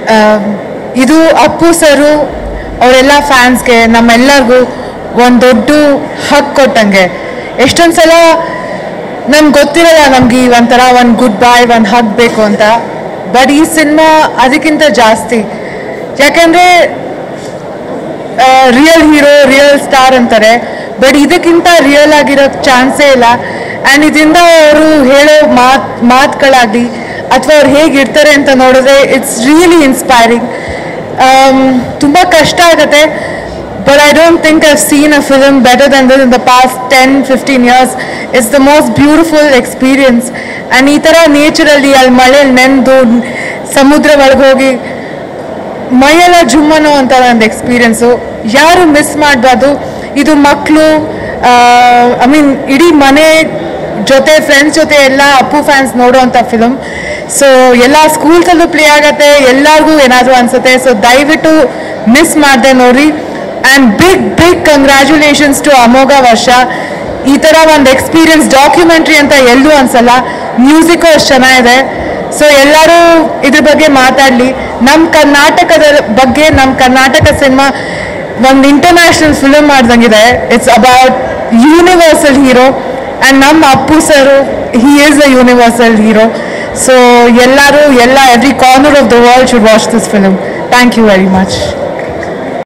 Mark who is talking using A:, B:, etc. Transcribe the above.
A: ಇದು ಅಪ್ಪು ಸರು ಅವರೆಲ್ಲ ಫ್ಯಾನ್ಸ್ಗೆ ನಮ್ಮೆಲ್ಲರಿಗೂ ಒಂದು ದೊಡ್ಡ ಹಕ್ ಕೊಟ್ಟಂಗೆ ಎಷ್ಟೊಂದು ಸಲ ನಮ್ಗೆ ಗೊತ್ತಿರಲ್ಲ ನಮ್ಗೆ ಈ ಒಂಥರ ಒಂದು ಗುಡ್ ಬಾಯ್ ಒಂದು ಹಗ್ ಬೇಕು ಅಂತ ಬಟ್ ಈ ಸಿನಿಮಾ ಅದಕ್ಕಿಂತ ಜಾಸ್ತಿ ಯಾಕೆಂದರೆ ರಿಯಲ್ ಹೀರೋ ರಿಯಲ್ ಸ್ಟಾರ್ ಅಂತಾರೆ ಬಟ್ ಇದಕ್ಕಿಂತ ರಿಯಲ್ ಆಗಿರೋ ಚಾನ್ಸೇ ಇಲ್ಲ ಆ್ಯಂಡ್ ಇದರಿಂದ ಅವರು ಹೇಳೋ ಮಾತು ಮಾತುಗಳಾಗಲಿ ಅಥವಾ ಅವ್ರು ಹೇಗಿರ್ತಾರೆ ಅಂತ ನೋಡಿದ್ರೆ ಇಟ್ಸ್ ರಿಯಲಿ ಇನ್ಸ್ಪೈರಿಂಗ್ ತುಂಬ ಕಷ್ಟ ಆಗುತ್ತೆ but I don't think I've seen a film better than this in the past ten fifteen years it's the most beautiful experience and ಈ ಥರ ನೇಚರಲ್ಲಿ ಅಲ್ಲಿ ಮಳೆಯಲ್ಲಿ ನೆಂದು ಸಮುದ್ರ ಒಳಗೋಗಿ ಮೈಯೆಲ್ಲ ಜುಮ್ಮನೋ ಅಂತ ಒಂದು ಎಕ್ಸ್ಪೀರಿಯನ್ಸು ಯಾರು ಮಿಸ್ ಮಾಡಬಾರ್ದು ಇದು ಮಕ್ಕಳು ಐ ಮೀನ್ ಇಡೀ ಮನೆ ಜೊತೆ ಫ್ರೆಂಡ್ಸ್ ಜೊತೆ ಎಲ್ಲ ಅಪ್ಪು ಫ್ಯಾನ್ಸ್ ನೋಡೋವಂಥ ಫಿಲಮ್ ಸೊ ಎಲ್ಲ ಸ್ಕೂಲ್ಸಲ್ಲೂ ಪ್ಲೇ ಆಗತ್ತೆ ಎಲ್ಲರಿಗೂ ಏನಾದರೂ ಅನ್ಸುತ್ತೆ ಸೊ ದಯವಿಟ್ಟು ಮಿಸ್ ಮಾಡದೆ ನೋಡ್ರಿ and big big congratulations to Amoghavarsha ಈ ಥರ ಒಂದು ಎಕ್ಸ್ಪೀರಿಯನ್ಸ್ ಡಾಕ್ಯುಮೆಂಟ್ರಿ ಅಂತ ಎಲ್ಲೂ ಅನ್ಸಲ್ಲ ಮ್ಯೂಸಿಕ್ಕು ಅಷ್ಟು ಚೆನ್ನಾಗಿದೆ ಸೊ ಎಲ್ಲರೂ ಇದ್ರ ಬಗ್ಗೆ ಮಾತಾಡಲಿ ನಮ್ಮ ಕರ್ನಾಟಕದ ಬಗ್ಗೆ ನಮ್ಮ ಕರ್ನಾಟಕ ಸಿನಿಮಾ ಒಂದು ಇಂಟರ್ನ್ಯಾಷನಲ್ ಫಿಲಮ್ ಮಾಡ್ದಂಗಿದೆ it's about universal hero and ನಮ್ಮ Appu sir he is a universal hero so ಎಲ್ಲರೂ ಎಲ್ಲ every corner of the world should watch this film thank you very much